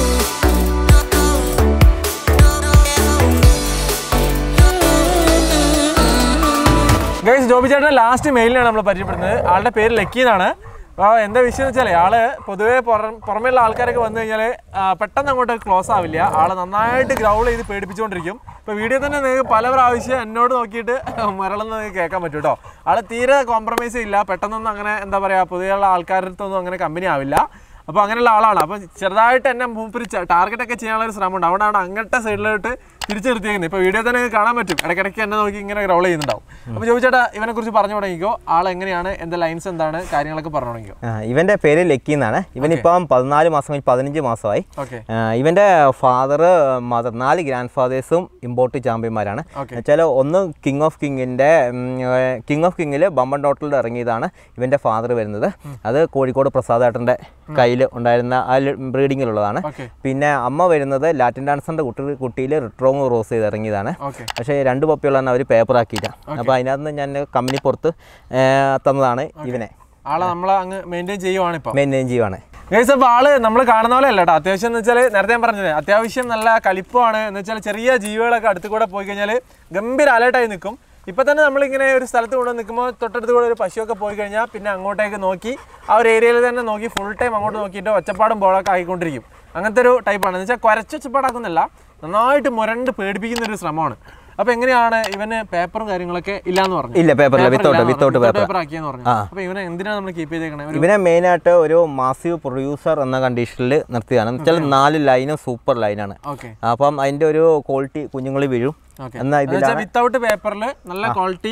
Guys Joby ചേട്ടൻ ലാസ്റ്റ് മെയിലിനാണ് നമ്മൾ പരിചയപ്പെടുന്നത് ആളുടെ പേര് ലക്കി എന്നാണ് അപ്പോൾ എന്താ വിഷയം എന്ന് വെച്ചാൽ ആള് പൊതുവേ പുറം പുറമേയുള്ള ആൾക്കാരൊക്കെ വന്നു കഴിഞ്ഞാൽ പെട്ടെന്ന് അങ്ങോട്ട് ക്ലോസ് ആവില്ല ആള് നന്നായിട്ട് ഗ്രൗൾ ചെയ്ത് പേടിപ്പിച്ചുകൊണ്ടിരിക്കും ഇപ്പോൾ വീഡിയോ തന്നെ നിങ്ങൾക്ക് പല പ്രാവശ്യം എന്നോട് നോക്കിയിട്ട് മരളെന്ന് നിങ്ങൾക്ക് കേൾക്കാൻ പറ്റും കേട്ടോ ആള് തീരെ കോംപ്രമൈസ് ഇല്ല പെട്ടെന്നൊന്നും അങ്ങനെ എന്താ പറയുക പൊതുവെയുള്ള ആൾക്കാരുടെ അടുത്തൊന്നും അങ്ങനെ കമ്പനി ആവില്ല അപ്പോൾ അങ്ങനെയുള്ള ആളാണ് അപ്പോൾ ചെറുതായിട്ട് എന്നെ മൂപ്പര് ടാർഗറ്റ് ഒക്കെ ചെയ്യാനുള്ള ഒരു ശ്രമമുണ്ട് അതുകൊണ്ടാണ് അങ്ങനത്തെ സൈഡിലോട്ട് തിരിച്ചു നിർത്തിയിരിക്കുന്നത് ഇപ്പോൾ വീഡിയോ തന്നെ നിങ്ങൾക്ക് കാണാൻ പറ്റും ഇടയ്ക്കിടയ്ക്ക് എന്നെ നോക്കി ഇങ്ങനെ റോൾ ചെയ്യുന്നുണ്ടാവും അപ്പോൾ ചോദിച്ചേട്ടാ ഇവനെ കുറിച്ച് പറഞ്ഞു തുടങ്ങിക്കോ ആൾ എങ്ങനെയാണ് എന്താ ലൈൻസ് എന്താണ് കാര്യങ്ങളൊക്കെ പറഞ്ഞു തുടങ്ങിക്കോ ആ, ഇവന്റെ പേര് ലക്കി എന്നാണ് ഇവനിപ്പം പതിനാല് മാസം കഴിഞ്ഞ് പതിനഞ്ച് മാസമായി ഓക്കെ ആ, ഇവന്റെ ഫാദർ മദർ നാല് ഗ്രാൻഡ് ഫാദേഴ്സും ഇമ്പോർട്ട് ചാമ്പ്യന്മാരാണ് Okay. വെച്ചാൽ ഒന്ന് കിങ് ഓഫ് കിങ്ങിന്റെ കിങ് ഓഫ് കിങ്ങിൽ ബമ്പൻ ടോട്ടലിൽ ഇറങ്ങിയതാണ് ഇവന്റെ ഫാദർ വരുന്നത് അത് കോഴിക്കോട് പ്രസാദേട്ടൻ്റെ കയ്യിൽ ഉണ്ടായിരുന്ന ആ ബ്രീഡിങ്ങിലുള്ളതാണ് ഓക്കെ പിന്നെ അമ്മ വരുന്നത് ലാറ്റിൻ ഡാൻസറിന്റെ കുട്ടി കുട്ടിയിൽ റിട്രോങ് റോസ് ചെയ്ത് ഇറങ്ങിയതാണ് ഓക്കെ പക്ഷേ രണ്ട് പപ്പികളാണ് അവർ പേപ്പർ ആക്കിയില്ല അപ്പോൾ അതിനകത്ത് നിന്ന് ഞാൻ കമ്പനി പുറത്ത് ആ, തന്നതാണ് ഇവനെ ആളെ നമ്മളെ അങ്ങ് മെയിൻറ്റെയിൻ ചെയ്യുവാണ് ഇപ്പോൾ മെയിൻറ്റെയിൻ ചെയ്യുവാണ് ഗൈസ് അപ്പോൾ ആള് നമ്മൾ കാണുന്ന പോലെ അല്ല കേട്ടോ അത്യാവശ്യം എന്ന് വെച്ചാൽ നേരത്തെ ഞാൻ പറഞ്ഞത് അത്യാവശ്യം നല്ല കളിപ്പമാണ് എന്ന് വെച്ചാൽ ചെറിയ ജീവികളൊക്കെ അടുത്ത് കൂടെ പോയി കഴിഞ്ഞാൽ ഗംഭീര അലേർട്ടായി നിൽക്കും ഇപ്പം തന്നെ നമ്മളിങ്ങനെ ഒരു സ്ഥലത്ത് കൊണ്ട് നിൽക്കുമ്പോൾ തൊട്ടടുത്ത് കൂടെ ഒരു പശുവൊക്കെ പോയി കഴിഞ്ഞാൽ പിന്നെ അങ്ങോട്ടേക്ക് നോക്കി ആ ഒരു ഏരിയയിൽ തന്നെ നോക്കി ഫുൾ ടൈം അങ്ങോട്ട് നോക്കിയിട്ട് ഒച്ചപ്പാടും ബോളൊക്കെ ആയിക്കൊണ്ടിരിക്കും അങ്ങനത്തെ ഒരു ടൈപ്പാണ് എന്ന് വെച്ചാൽ കുരച്ച് ഒച്ചപ്പാടാക്കുന്നില്ല നന്നായിട്ട് മുരണ്ട് പേടിപ്പിക്കുന്ന ഒരു ശ്രമമാണ് അപ്പോൾ എങ്ങനെയാണ് ഇവന് പേപ്പറും കാര്യങ്ങളൊക്കെ ഇല്ലാന്ന് പറഞ്ഞു ഇല്ല പേപ്പറില്ല വിത്തൗട്ട് വിത്തൗട്ട് പേപ്പർ പേപ്പർ ആക്കിയെന്ന് പറഞ്ഞു അപ്പോൾ ഇവനെ എന്തിനാണ് നമ്മൾ കീപ്പ് ചെയ്തേക്കണേ ഒരു ഇവനെ മെയിനായിട്ട് ഒരു മാസീവ് പ്രൊഡ്യൂസർ എന്ന കണ്ടീഷനിൽ നിർത്തിയതാണ് എന്ന് വെച്ചാൽ നാല് ലൈനും സൂപ്പർ ലൈനാണ് ഓക്കെ അപ്പം അതിൻ്റെ ഒരു ക്വാളിറ്റി കുഞ്ഞുങ്ങൾ വീഴും ഓക്കെ എന്നാൽ ഇതിലാണ് വിത്തൗട്ട് പേപ്പറിൽ നല്ല ക്വാളിറ്റി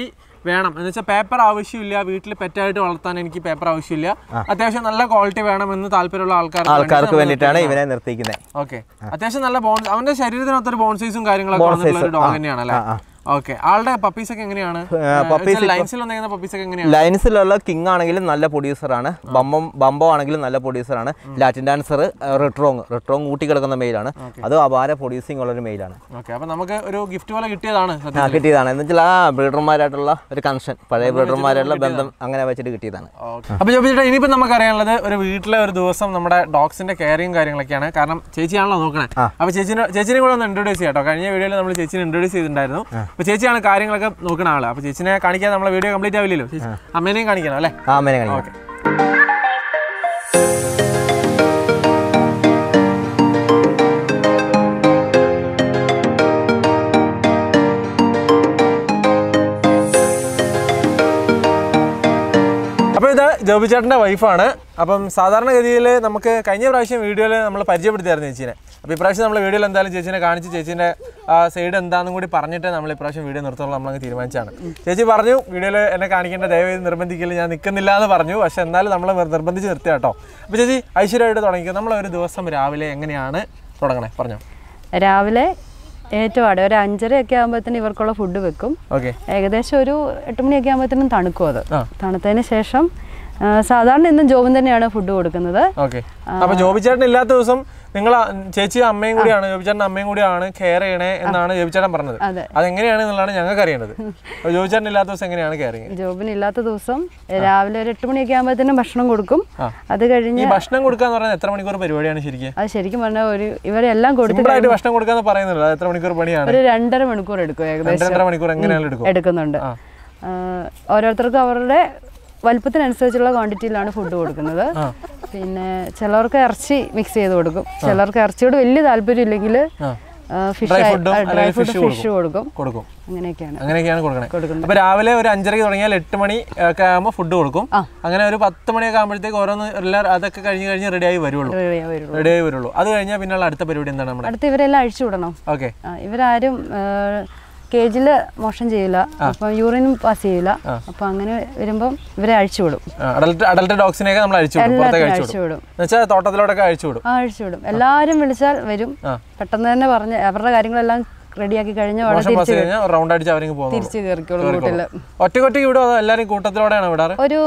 വേണം എന്ന് വെച്ചാൽ പേപ്പർ ആവശ്യമില്ല വീട്ടിൽ പെറ്റായിട്ട് വളർത്താൻ എനിക്ക് പേപ്പർ ആവശ്യമില്ല അത്യാവശ്യം നല്ല ക്വാളിറ്റി വേണമെന്ന് താല്പര്യമുള്ള ആൾക്കാർക്ക് ആൾക്കാർക്ക് വേണ്ടിയിട്ടാണ് ഇവനെ നിർത്തിക്കുന്നത് ഓക്കെ അത്യാവശ്യം നല്ല ബോൺ അവന്റെ ശരീരത്തിനൊത്തൊരു ബോൺ സൈസും കാര്യങ്ങളൊക്കെ വന്നിട്ടുള്ള ഒരു ഡോഗ് തന്നെയാണ് അല്ലേ ഓക്കെ ആളുടെ പപ്പീസ് ഒക്കെ എങ്ങനെയാണ് ലൈൻസിൽ വന്നിരിക്കുന്ന പപ്പീസ് ഒക്കെ എങ്ങനെയാണ് ലൈൻസിലുള്ള കിങ് ആണെങ്കിലും നല്ല പ്രൊഡ്യൂസറാണ് ബമ്പം ബംബോ ആണെങ്കിലും നല്ല പ്രൊഡ്യൂസറാണ് ലാറ്റിൻ ഡാൻസർ റിട്രോങ് റിട്രോങ് ഊട്ടി കിടക്കുന്ന മെയിലാണ് അത് അപാര പ്രൊഡ്യൂസിങ് ഉള്ള ഒരു മെയിലാണ് ഓക്കെ അപ്പൊ നമുക്ക് ഒരു ഗിഫ്റ്റ് പോലെ കിട്ടിയതാണ് സത്യം ആ കിട്ടിയതാണ് എന്ന് വെച്ചാൽ ആ ബ്രീഡർമാരായിട്ടുള്ള ഒരു കണക്ഷൻ പഴയ ബ്രീഡർമാരായിട്ടുള്ള ബന്ധം അങ്ങനെ വെച്ചിട്ട് കിട്ടിയതാണ് അപ്പൊ ചോദിച്ചിട്ട് ഇനിയിപ്പോ നമുക്ക് അറിയാനുള്ളത് ഒരു വീട്ടിലെ ഒരു ദിവസം നമ്മുടെ ഡോഗ്സിന്റെ കെയറിങ് കാര്യങ്ങളൊക്കെയാണ് കാരണം ചേച്ചിയാണല്ലോ നോക്കണേ അപ്പൊ ചേച്ചിനെ ചേച്ചിനെ കൂടെ ഒന്ന് ഇൻട്രോഡ്യൂസ് ചെയ്യാം കേട്ടോ കഴിഞ്ഞ വീഡിയോയിൽ നമ്മൾ ചേച്ചിനെ ഇൻട്രോഡ്യൂസ് ചെയ്തിട്ടുണ്ടായിരുന്നു അപ്പൊ ചേച്ചിയാണ് കാര്യങ്ങളൊക്കെ നോക്കുന്ന ആള് അപ്പൊ ചേച്ചിനെ കാണിക്കാൻ നമ്മളെ വീഡിയോ കംപ്ലീറ്റ് ആവില്ലല്ലോ ചേച്ചി അമ്മേനെയും കാണിക്കണം അല്ലേ ആ അമ്മേനെ കാണിക്കാം അപ്പോൾ ഇത് ജോബി ചേട്ടൻ്റെ വൈഫാണ് അപ്പം സാധാരണഗതിയിൽ നമുക്ക് കഴിഞ്ഞ പ്രാവശ്യം വീഡിയോയിൽ നമ്മൾ പരിചയപ്പെടുത്തിയായിരുന്നു ചേച്ചീനെ അപ്പോൾ ഇപ്രാവശ്യം നമ്മൾ വീഡിയോയിൽ എന്തായാലും ചേച്ചീനെ കാണിച്ച് ചേച്ചീൻ്റെ സൈഡ് എന്താണെന്നും കൂടി പറഞ്ഞിട്ട് നമ്മൾ ഇപ്രാവശ്യം വീഡിയോ നിർത്തുള്ളൂ നമ്മളങ്ങ് തീരുമാനിച്ചാണ് ചേച്ചി പറഞ്ഞു വീഡിയോയിൽ എന്നെ കാണിക്കേണ്ട ദയവേത് നിർബന്ധിക്കൽ ഞാൻ നിൽക്കുന്നില്ല എന്ന് പറഞ്ഞു പക്ഷെ എന്നാലും നമ്മൾ നിർബന്ധിച്ച് നിർത്തിയ കേട്ടോ അപ്പോൾ ചേച്ചി ഐശ്വര്യമായിട്ട് തുടങ്ങിക്കുക നമ്മൾ ഒരു ദിവസം രാവിലെ എങ്ങനെയാണ് തുടങ്ങണേ പറഞ്ഞോ രാവിലെ ഏറ്റവും അടെ ഒരു അഞ്ചരയൊക്കെ ആകുമ്പോഴത്തേന് ഇവർക്കുള്ള ഫുഡ് വെക്കും ഓക്കെ ഏകദേശം ഒരു എട്ട് മണിയൊക്കെ ആകുമ്പോഴത്തേനും തണുക്കും അത് ആ. തണുത്തതിന് ശേഷം ആ, സാധാരണ ഇന്നും ജോബൻ തന്നെയാണ് ഫുഡ് കൊടുക്കുന്നത് ഓക്കെ അപ്പൊ ജോബി ചേട്ടൻ ഇല്ലാത്ത ദിവസം നിങ്ങൾ ചേച്ചി അമ്മയും കൂടിയാണ് ജോബി ചേട്ടൻ അമ്മയും കൂടിയാണ് കെയർ ചെയ്യണേ എന്നാണ് ജോബി ചേട്ടൻ പറഞ്ഞത് അതെ. അതെങ്ങനെയാണ് എന്നുള്ളതാണ് ഞങ്ങൾക്ക് അറിയേണ്ടത് അപ്പൊ ജോബി ചേട്ടൻ ഇല്ലാത്ത ദിവസം എങ്ങനെയാണ് കെയറിങ് ജോബിന് ഇല്ലാത്ത ദിവസം രാവിലെ ഒരു എട്ട് മണിയൊക്കെ ആകുമ്പോഴത്തേനും ഭക്ഷണം കൊടുക്കും ആ. അത് ഈ കഴിഞ്ഞ് ഭക്ഷണം കൊടുക്കാന്ന് പറഞ്ഞാൽ എത്ര മണിക്കൂർ പരിപാടിയാണ് ശരിക്കും അത് ശരിക്കും പറഞ്ഞാൽ ഒരു ഇവരെല്ലാം കൊടുത്ത് സിമ്പിൾ ആയിട്ട് ഭക്ഷണം കൊടുക്കാന്ന് പറയുന്നില്ല അത് എത്ര മണിക്കൂർ പണിയാണ് ഒരു രണ്ടര മണിക്കൂർ എടുക്കും രണ്ട് ഏകദേശം രണ്ടര മണിക്കൂർ എങ്ങനെയാലും എടുക്കും എടുക്കുന്നുണ്ട് ആ. ആ, ഓരോരുത്തർക്കും അവരുടെ വലിപ്പത്തിനനുസരിച്ചുള്ള ക്വാണ്ടിറ്റിയിലാണ് ഫുഡ് കൊടുക്കുന്നത് പിന്നെ ചിലർക്ക് ഇറച്ചി മിക്സ് ചെയ്ത് കൊടുക്കും ചിലർക്ക് ഇറച്ചിയോട് വലിയ താല്പര്യം ഇല്ലെങ്കിൽ ആ. ഫിഷ് Dry food ഉം ഡ്രൈ അല്ലെങ്കിൽ ഫുഡ് fish ഫിഷ് കൊടുക്കും കൊടുക്കും അങ്ങനെയൊക്കെയാണ് അങ്ങനെയൊക്കെയാണ് കൊടുക്കണേ കൊടുക്കുന്നത്. അപ്പൊ രാവിലെ ഒരു അഞ്ചരയ്ക്ക് തുടങ്ങിയാൽ എട്ട് മണി ഒക്കെ ആകുമ്പോൾ ഫുഡ് കൊടുക്കും ആ. അങ്ങനെ ഒരു പത്ത് മണിയൊക്കെ ആകുമ്പോഴത്തേക്ക് ഓരോന്ന് എല്ലാവരും അതൊക്കെ കഴിഞ്ഞ് കഴിഞ്ഞ് റെഡിയായി വരുള്ളൂ റെഡി വരുള്ളൂ റെഡിയായി വരുള്ളൂ അത് കഴിഞ്ഞാൽ പിന്നെയുള്ള അടുത്ത പരിപാടി എന്താണ് നമ്മുടെ അടുത്ത് ഇവരെല്ലാം അഴിച്ചു വിടണം ഓക്കെ ആ, ഇവരാരും കേജിൽ മോഷൻ ചെയ്യില്ല അപ്പം യൂറിനും പാസ് ചെയ്യില്ല അപ്പം അങ്ങനെ വരുമ്പം ഇവരെ അഴിച്ചു വിടും അഡൽട്ട് അഡൽട്ട് ഡോഗ്സിനെയൊക്കെ നമ്മൾ അഴിച്ചു വിടും പുറത്തേക്ക് എല്ലാത്തിനും അഴിച്ചു അഴിച്ചു വിടും വിടും എന്നുവെച്ചാൽ തോട്ടത്തിലോട്ടൊക്കെ അഴിച്ചു വിടും ആ അഴിച്ചു വിടും എല്ലാവരും വിളിച്ചാൽ വരും ആ. പെട്ടെന്ന് തന്നെ പറഞ്ഞ് അവരുടെ കാര്യങ്ങളെല്ലാം റെഡിയാക്കി കഴിഞ്ഞ അവിടെ മോശം പാസ് തിരിച്ച് കഴിഞ്ഞാൽ റൗണ്ട് അടിച്ച് അവരിങ്ങ് പോകുന്നു തിരിച്ച് കയറിക്കോളും കൂട്ടിൽ ഒറ്റക്കൊറ്റയ്ക്ക് വിടും അതോ എല്ലാവരും കൂട്ടത്തിലോടെയാണ് വിടാറ് ഒരു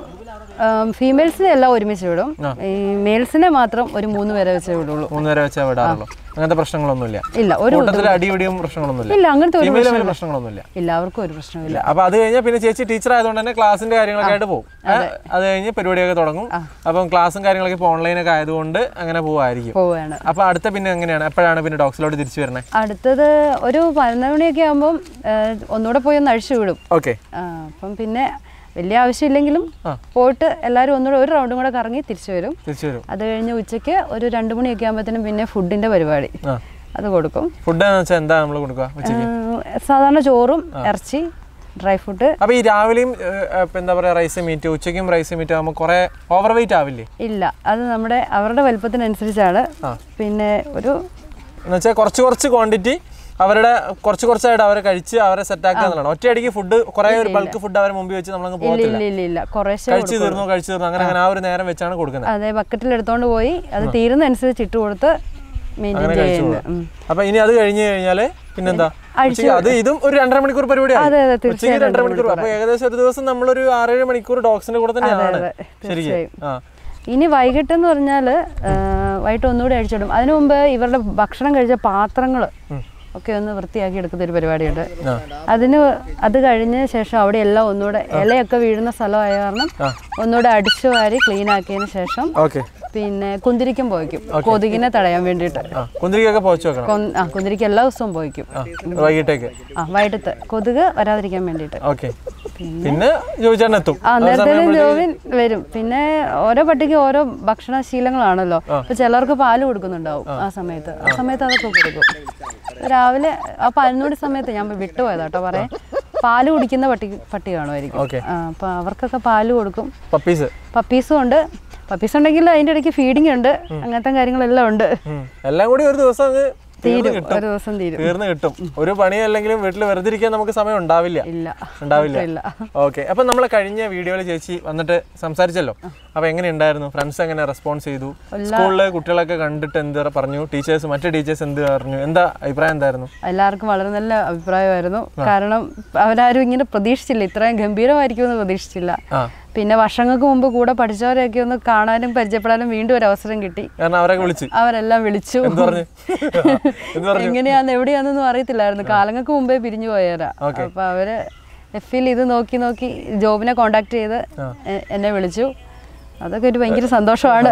ഫീമെയിൽസിനെ എല്ലാം ഒരുമിച്ച് വിടും ഈ മെയിൽസിനെ മാത്രം ഒരു മൂന്ന് പേരെ വെച്ച് വിടുള്ളൂ മൂന്നുപേരെ വെച്ചാൽ വിടാറുള്ളൂ അങ്ങനത്തെ പ്രശ്നങ്ങളൊന്നുമില്ല ഇല്ല ഒരു കൂട്ടത്തിൽ അടിപിടിയും പ്രശ്നങ്ങളൊന്നുമില്ല ഇല്ല അങ്ങനത്തെ ഒരു ഫീമെയിൽ തമ്മിൽ പ്രശ്നങ്ങളൊന്നുമില്ല ഇല്ല അവർക്കും ഒരു പ്രശ്നമില്ല ഇല്ല അപ്പൊ അത് കഴിഞ്ഞാൽ പിന്നെ ചേച്ചി ടീച്ചർ ആയതുകൊണ്ട് തന്നെ ക്ലാസ്സിന്റെ കാര്യങ്ങളൊക്കെ ആയിട്ട് പോകും ഏ, അത് കഴിഞ്ഞ് പരിപാടിയൊക്കെ തുടങ്ങും അപ്പം ക്ലാസ്സും കാര്യങ്ങളൊക്കെ ഇപ്പോൾ ഓൺലൈനൊക്കെ ആയതുകൊണ്ട് അങ്ങനെ പോവായിരിക്കും പോവുകയാണ് അപ്പൊ അടുത്ത പിന്നെ എങ്ങനെയാണ് എപ്പോഴാണ് പിന്നെ ഡോഗ്സിലോട്ട് തിരിച്ചു വരണേ അടുത്തത് ഒരു പതിനൊന്ന് മണിയൊക്കെ ആകുമ്പം ഏഹ്, ഒന്നുകൂടെ പോയി ഒന്ന് അഴിച്ചു വിടും ഓക്കെ ആ, അപ്പം പിന്നെ വലിയ ആവശ്യമില്ലെങ്കിലും പോയിട്ട് എല്ലാവരും ഒന്നുകൂടെ ഒരു റൗണ്ടും കൂടെ കറങ്ങി തിരിച്ചു വരും തിരിച്ചു വരും അത് കഴിഞ്ഞ് ഉച്ചയ്ക്ക് ഒരു രണ്ട് മണിയൊക്കെ ആകുമ്പോഴത്തേനും പിന്നെ ഫുഡിൻ്റെ പരിപാടി ആ അത് കൊടുക്കും ഫുഡ് എന്ന് വെച്ചാൽ എന്താ നമ്മൾ കൊടുക്കുക ഉച്ചയ്ക്ക് ഏഹ്, സാധാരണ ചോറും ഇറച്ചി ഡ്രൈ ഫ്രൂട്ട് അപ്പൊ ഈ രാവിലെയും ഏഹ്, ഇപ്പൊ എന്താ പറയാ റൈസ് മീറ്റ് ഉച്ചയ്ക്കും റൈസ് മീറ്റ് ആകുമ്പോൾ കുറെ ഓവർ വെയിറ്റ് ആവില്ലേ ഇല്ല അത് നമ്മുടെ അവരുടെ വലിപ്പത്തിനനുസരിച്ചാണ് പിന്നെ ഒരു എന്നുവെച്ചാൽ കുറച്ച് കുറച്ച് ക്വാണ്ടിറ്റി അവരുടെ കുറച്ച് കുറച്ചായിട്ട് അവരെ കഴിച്ച് അവരെ സെറ്റ് ആക്കുക എന്നുള്ളതാണ് ഒറ്റയടിക്ക് ഫുഡ് കുറെ ഒരു ബൾക്ക് ഫുഡ് അവരെ മുമ്പിൽ വെച്ച് നമ്മളങ്ങ് ഇല്ല പോകത്തില്ല ഇല്ല ഇല്ല ഇല്ല കുറേശ്ശെ കഴിച്ചു തീർന്നു കഴിച്ചു തീർന്നു അങ്ങനെ അങ്ങനെ ആ ഒരു നേരം വെച്ചാണ് കൊടുക്കുന്നത് അതെ ബക്കറ്റിൽ എടുത്തോണ്ട് പോയി അത് തീരുന്നതനുസരിച്ച് ഇട്ട് കൊടുത്ത് മെയിൻറ്റെയിൻ അങ്ങനെ കഴിച്ചു ചെയ്യുന്നത് പോകും അപ്പൊ ഇനി അത് കഴിഞ്ഞ് കഴിഞ്ഞാല് പിന്നെന്താ അഴിച്ച് ഉച്ചയ്ക്ക് അത് ഇതും ഒരു രണ്ടര മണിക്കൂർ പരിപാടിയാണ് അതെ, അതെ, ഉച്ചയ്ക്ക് തീർച്ചയായും രണ്ടര മണിക്കൂർ അപ്പൊ ഏകദേശം ഒരു ദിവസം നമ്മളൊരു ആറേഴ് മണിക്കൂർ ഡോഗ്സിന്റെ കൂടെ തന്നെയാണ് അതെ, ശരിക്കും ആ ഇനി വൈകിട്ടെന്ന് പറഞ്ഞാൽ വൈകിട്ട് ഒന്നുകൂടി അഴിച്ചിടും അതിനു മുമ്പ് ഇവരുടെ ഭക്ഷണം കഴിച്ച പാത്രങ്ങൾ ഒക്കെ ഒന്ന് വൃത്തിയാക്കി എടുക്കുന്ന ഒരു പരിപാടിയുണ്ട് അതിന് അത് കഴിഞ്ഞ ശേഷം അവിടെ എല്ലാം ഒന്നുകൂടെ ഇലയൊക്കെ വീഴുന്ന സ്ഥലമായ കാരണം ഒന്നുകൂടെ അടിച്ചു വാരി ക്ലീൻ ആക്കിയതിന് ശേഷം ഓക്കെ പിന്നെ കുന്തിരിക്കം പോയിക്കും കൊതുകിനെ തടയാൻ വേണ്ടിയിട്ട് ആ കുന്തിരിക്കൊക്കെ പോച്ചു വെക്കണം കൊ- ആ കുന്തിരിക്കം എല്ലാ ദിവസവും പോയിക്കും ആ വൈകിട്ടേക്ക് ആ വൈകിട്ടത്തെ കൊതുക് വരാതിരിക്കാൻ വേണ്ടിയിട്ട് ഓക്കെ പിന്നെ ചോദിച്ചാൽ എത്തും ആ നേരത്തെ ജോവിൻ വരും പിന്നെ ഓരോ പട്ടിക്ക് ഓരോ ഭക്ഷണ ശീലങ്ങളാണല്ലോ ഇപ്പൊ ചിലർക്ക് പാല് കൊടുക്കുന്നുണ്ടാവും ആ സമയത്ത് ആ സമയത്ത് അതൊക്കെ കൊടുക്കും രാവിലെ ആ പതിനൊന്ന് സമയത്ത് ഞാൻ വിട്ടുപോയതാ കേട്ടോ പറയാൻ പാല് കുടിക്കുന്ന പട്ടി പട്ടി കാണുമായിരിക്കും ഓക്കെ ആ, അപ്പൊ അവർക്കൊക്കെ പാല് കൊടുക്കും പപ്പീസ് പപ്പീസും ഉണ്ട് പപ്പീസ് ഉണ്ടെങ്കിൽ അതിന്റെ ഇടയ്ക്ക് ഫീഡിംഗ് ഉണ്ട് അങ്ങനത്തെ കാര്യങ്ങളെല്ലാം ഉണ്ട് എല്ലാം കൂടി ഒരു ദിവസം അങ്ങ് തീർന്ന് തീരും കിട്ടും ഒരു ദിവസം തീരും തീർന്ന് കിട്ടും ഒരു പണിയല്ലെങ്കിലും വീട്ടിൽ വെറുതെ ഇരിക്കാൻ നമുക്ക് സമയം ഉണ്ടാവില്ല ഇല്ല ഉണ്ടാവില്ല ഇല്ല ഓക്കെ അപ്പൊ നമ്മളെ കഴിഞ്ഞ വീഡിയോയിൽ ചേച്ചി വന്നിട്ട് സംസാരിച്ചല്ലോ അപ്പൊ എങ്ങനെ ഉണ്ടായിരുന്നു ഫ്രണ്ട്സ് എങ്ങനെ റെസ്പോൺസ് ചെയ്തു സ്കൂളിലെ കുട്ടികളൊക്കെ കണ്ടിട്ട് എന്ത് പറഞ്ഞു ടീച്ചേഴ്സ് മറ്റു ടീച്ചേഴ്സ് എന്ത് പറഞ്ഞു എന്താ അഭിപ്രായം എന്തായിരുന്നു എല്ലാവർക്കും വളരെ നല്ല അഭിപ്രായമായിരുന്നു കാരണം അവരാരും ഇങ്ങനെ പ്രതീക്ഷിച്ചില്ല ഇത്രയും ഗംഭീരമായിരിക്കുമെന്ന് പ്രതീക്ഷിച്ചില്ല ആ പിന്നെ വർഷങ്ങൾക്ക് മുമ്പ് കൂടെ പഠിച്ചവരെയൊക്കെ ഒന്ന് കാണാനും പരിചയപ്പെടാനും വീണ്ടും ഒരു അവസരം കിട്ടി കാരണം അവരൊക്കെ വിളിച്ച് അവരെല്ലാം വിളിച്ചു എന്ത് പറഞ്ഞു എന്ത് പറഞ്ഞു എങ്ങനെയാന്ന് എവിടെയാന്നൊന്നും അറിയത്തില്ലായിരുന്നു കാലങ്ങൾക്ക് മുമ്പേ പിരിഞ്ഞു പോയവരാ അപ്പൊ അവര് എഫിൽ ഇത് നോക്കി നോക്കി ജോബിനെ കോണ്ടാക്ട് ചെയ്ത് എ- എന്നെ വിളിച്ചു അതൊക്കെ ഒരു ഭയങ്കര സന്തോഷമാണ്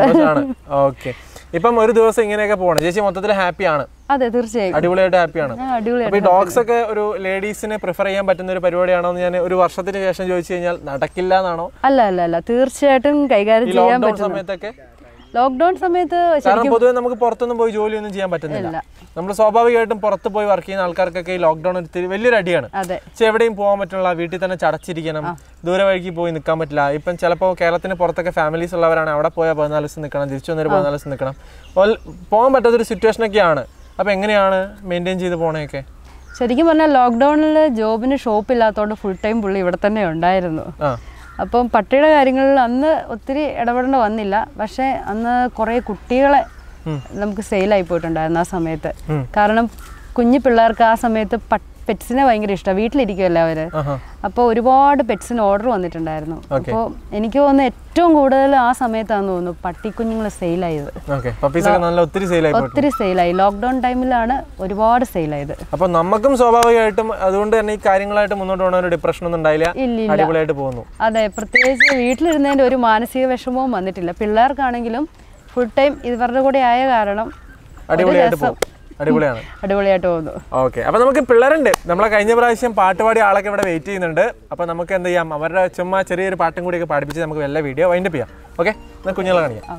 ഓക്കെ ഇപ്പം ഒരു ദിവസം ഇങ്ങനെയൊക്കെ പോകണം ചേച്ചി മൊത്തത്തിൽ ഹാപ്പിയാണ് അതെ തീർച്ചയായും അടിപൊളിയായിട്ട് ഹാപ്പിയാണ് ആ, അടിപൊളിയായിട്ട് അപ്പൊ ഈ ഡോഗ്സ് ഒക്കെ ഒരു ലേഡീസിന് പ്രിഫർ ചെയ്യാൻ പറ്റുന്ന ഒരു പരിപാടിയാണോ എന്ന് ഞാൻ ഒരു വർഷത്തിന് ശേഷം ചോദിച്ചു കഴിഞ്ഞാൽ നടക്കില്ല എന്നാണോ അല്ല അല്ല അല്ല തീർച്ചയായിട്ടും കൈകാര്യം ഈ ചെയ്യാൻ ലോക്ക്ഡൌൺ പറ്റും സമയത്തൊക്കെ ലോക്ക്ഡൌൺ സമയത്ത് കാരണം പൊതുവെ നമുക്ക് പുറത്തൊന്നും പോയി ജോലിയൊന്നും ചെയ്യാൻ പറ്റുന്നില്ല നമ്മൾ സ്വാഭാവികമായിട്ടും പുറത്ത് പോയി വർക്ക് ചെയ്യുന്ന ആൾക്കാർക്കൊക്കെ ഈ ലോക്ക്ഡൌൺ ഒരു വലിയൊരു അടിയാണ് അതെ പക്ഷെ എവിടെയും പോകാൻ പറ്റില്ല വീട്ടിൽ തന്നെ ചടച്ചിരിക്കണം ദൂരെ വഴിക്ക് പോയി നിൽക്കാൻ പറ്റില്ല ഇപ്പം ചിലപ്പോൾ കേരളത്തിന് പുറത്തൊക്കെ ഫാമിലീസ് ഉള്ളവരാണ് അവിടെ പോയാൽ പതിനാല് ദിവസം നിൽക്കണം തിരിച്ചു വന്നൊരു പതിനാല് ദിവസം നിൽക്കണം ഓൽ- പോകാൻ പറ്റാത്തൊരു സിറ്റുവേഷൻ ഒക്കെയാണ് അപ്പം എങ്ങനെയാണ് മെയിൻറ്റെയിൻ ചെയ്ത് പോണേക്കെ ശരിക്കും പറഞ്ഞാൽ ലോക്ക്ഡൌണിൽ ജോബിന് ഷോപ്പ് ഇല്ലാത്തതുകൊണ്ട് ഫുൾ ടൈം പുള്ളി ഇവിടെ തന്നെ ഉണ്ടായിരുന്നു ആ അപ്പം പട്ടിയുടെ കാര്യങ്ങളിൽ അന്ന് ഒത്തിരി ഇടപെടേണ്ട വന്നില്ല പക്ഷേ അന്ന് കുറേ കുട്ടികളെ നമുക്ക് സെയിലായി പോയിട്ടുണ്ടായിരുന്നു ആ സമയത്ത് കാരണം കുഞ്ഞു പിള്ളേർക്ക് ആ സമയത്ത് പെറ്റ്സിനെ ഭയങ്കര ഇഷ്ടമാണ് വീട്ടിലിരിക്കുമല്ലോ അവർ ആഹാ അപ്പോൾ ഒരുപാട് പെറ്റ്സിന് ഓർഡർ വന്നിട്ടുണ്ടായിരുന്നു അപ്പോൾ എനിക്ക് തോന്നുന്നു ഏറ്റവും കൂടുതൽ ആ സമയത്താണെന്ന് തോന്നുന്നു പട്ടിക്കുഞ്ഞുങ്ങൾ സെയിലായത് ഓക്കെ പപ്പീസൊക്കെ നല്ല ഒത്തിരി സെയിലായി പോയിട്ടുണ്ട് ഒത്തിരി സെയിലായി ലോക്ക്ഡൗൺ ടൈമിലാണ് ഒരുപാട് സെയിലായത് അപ്പം നമുക്കും സ്വാഭാവികമായിട്ടും അതുകൊണ്ട് തന്നെ ഈ കാര്യങ്ങളായിട്ട് മുന്നോട്ട് പോകണ ഒരു ഡിപ്രഷൻ ഒന്നും ഉണ്ടായില്ല ഇല്ല അടിപൊളിയായിട്ട് പോകുന്നു അതെ പ്രത്യേകിച്ച് വീട്ടിലിരുന്നതിൻ്റെ ഒരു മാനസിക വിഷമവും വന്നിട്ടില്ല പിള്ളേർക്കാണെങ്കിലും ഫുൾ ടൈം ഇവരുടെ കൂടെ ആയ കാരണം ഒരു അടിപൊളിയായിട്ട് രസം. പോകും അടിപൊളിയാണ് അടിപൊളിയായിട്ട് പോകുന്നു ഓക്കെ അപ്പൊ നമുക്ക് പിള്ളേരുണ്ട് നമ്മളെ കഴിഞ്ഞ പ്രാവശ്യം പാട്ടുപാടി ആളൊക്കെ ഇവിടെ വെയിറ്റ് ചെയ്യുന്നുണ്ട് അപ്പൊ നമുക്ക് എന്ത് ചെയ്യാം അവരുടെ ചുമ്മാ ചെറിയൊരു പാട്ടും കൂടിയൊക്കെ പാടിപ്പിച്ച് നമുക്ക് വല്ല വീഡിയോ വൈൻഡപ്പ് ചെയ്യാം ഓക്കെ എന്നാൽ കുഞ്ഞുങ്ങളെ കാണിക്കാം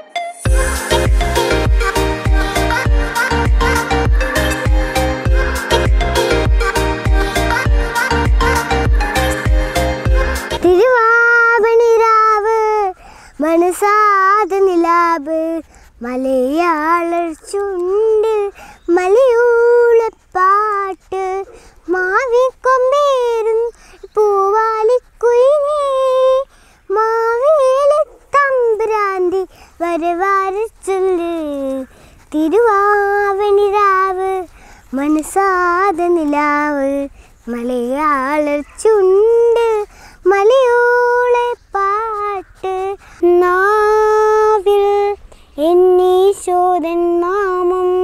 തിരുവാവണിരാവ് മനസാത നിലാവ് മലയാളർ ചുണ്ടിൽ മലയൂളപ്പാട്ട് മാവിക്കൊമ്പേരും പൂവാലിക്കുയിലേ മാവേലി തമ്പുരാന്തി വരവാര ചൊല്ല് തിരുവാവണിരാവ് മനസാത നിലാവ് മലയാളർ ചുണ്ട് മലയോളെ പാട്ട് നാവിൽ എന്നീശോദൻ നാമം